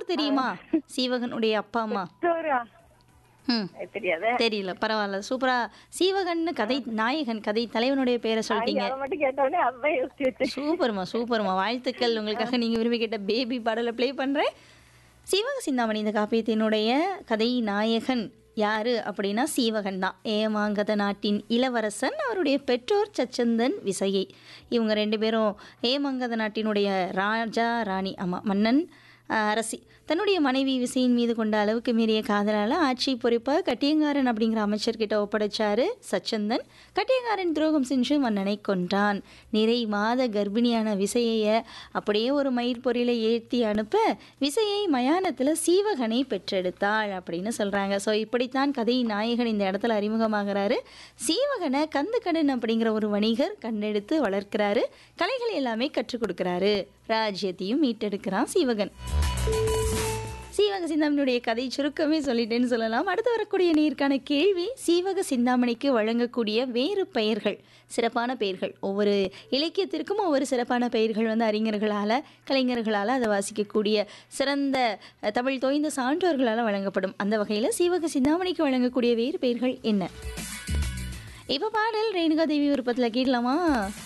பெற்றோர் தெரியுமா சீவகனுடைய அப்பா அம்மா பெற்றோரா ம் தெரியாத தெரியல பரவாயில்ல சூப்பரா சீவகன்னு கதை நாயகன் கதை தலைவனுடைய பேரை சொல்லிட்டீங்க அதை மட்டும் கேட்டோடனே அதான் யோசிச்சு வச்சேன் சூப்பர்மா சூப்பர்மா வாழ்த்துக்கள் உங்களுக்காக நீங்க விரும்பி கேட்ட பேபி பாடலை ப்ளே பண்றேன் சீவக சிந்தாமணி இந்த காப்பியத்தினுடைய கதை நாயகன் யாரு அப்படின்னா சீவகன் தான் ஏமாங்கத நாட்டின் இளவரசன் அவருடைய பெற்றோர் சச்சந்தன் விசையை இவங்க ரெண்டு பேரும் ஏமாங்கத நாட்டினுடைய ராஜா ராணி ஆமா மன்னன் ஆஹ், அரசி தன்னுடைய மனைவி விசையின் மீது கொண்ட அளவுக்கு மீறிய காதலால் ஆட்சி பொறுப்பை கட்டியங்காரன் அப்படிங்கிற அமைச்சர்கிட்ட ஒப்படைச்சாரு சச்சந்தன் கட்டியங்காரன் துரோகம் செஞ்சு மன்னனை கொன்றான் நிறை மாத கர்ப்பிணியான விசையை அப்படியே ஒரு மயிர்பொறியில ஏற்றி அனுப்ப விசையை மயானத்தில் சீவகனை பெற்றெடுத்தாள் அப்படின்னு சொல்கிறாங்க ஸோ இப்படித்தான் கதை நாயகன் இந்த இடத்துல அறிமுகமாகிறாரு சீவகனை கந்துக்கடன் அப்படிங்கிற ஒரு வணிகர் கண்டெடுத்து வளர்க்கிறாரு கலைகளை எல்லாமே கற்றுக் கொடுக்குறாரு ராஜ்யத்தையும் மீட்டெடுக்கிறான் சீவகன் சீவக சிந்தாமணியுடைய கதை சுருக்கமே சொல்லிட்டேன்னு சொல்லலாம் அடுத்து வரக்கூடிய நீருக்கான கேள்வி சீவக சிந்தாமணிக்கு வழங்கக்கூடிய வேறு பெயர்கள் சிறப்பான பெயர்கள் ஒவ்வொரு இலக்கியத்திற்கும் ஒவ்வொரு சிறப்பான பெயர்கள் வந்து அறிஞர்களால் கலைஞர்களால் அதை வாசிக்கக்கூடிய சிறந்த அஹ், தமிழ் தோய்ந்த சான்றோர்களால் வழங்கப்படும் அந்த வகையில் சீவக சிந்தாமணிக்கு வழங்கக்கூடிய வேறு பெயர்கள் என்ன இப்போ பாடல் ரேணுகா தேவி விருப்பத்தில் கேட்கலாமா